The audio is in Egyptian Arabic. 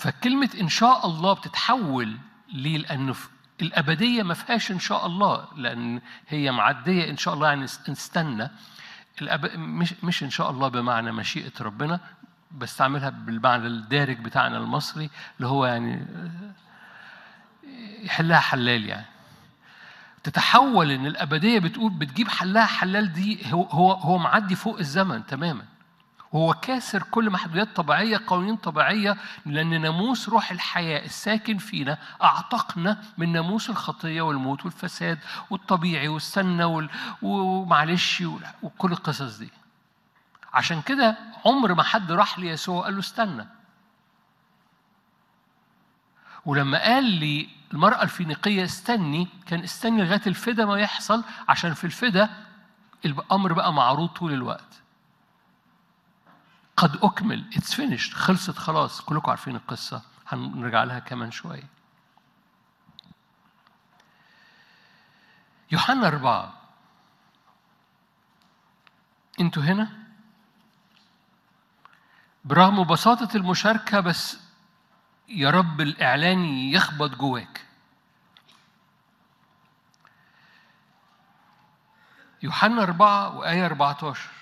فكلمة إن شاء الله بتتحول ليه؟ لأنه في- الأبدية ما فيهاش إن شاء الله لأن هي معدية إن شاء الله يعني استنى الأب... مش مش إن شاء الله بمعنى مشيئة ربنا بستعملها بالمعنى الدارج بتاعنا المصري اللي هو يعني يحلها حلال يعني تتحول ان الابديه بتقول بتجيب حلها حلال دي هو هو هو معدي فوق الزمن تماما وهو كاسر كل محدوديات طبيعيه قوانين طبيعيه لان ناموس روح الحياه الساكن فينا اعتقنا من ناموس الخطيه والموت والفساد والطبيعي والسنه وال- ومعلش وال- وكل القصص دي عشان كده عمر ما حد راح ليسوع قال له استنى ولما قال لي المرأة الفينيقية استني كان استني لغاية الفدا ما يحصل عشان في الفدا الأمر بقى معروض طول الوقت قد أكمل اتس finished خلصت خلاص كلكم عارفين القصة هنرجع لها كمان شوية يوحنا أربعة أنتوا هنا برغم بساطة المشاركة بس يا رب الإعلان يخبط جواك يوحنا أربعة وآية 14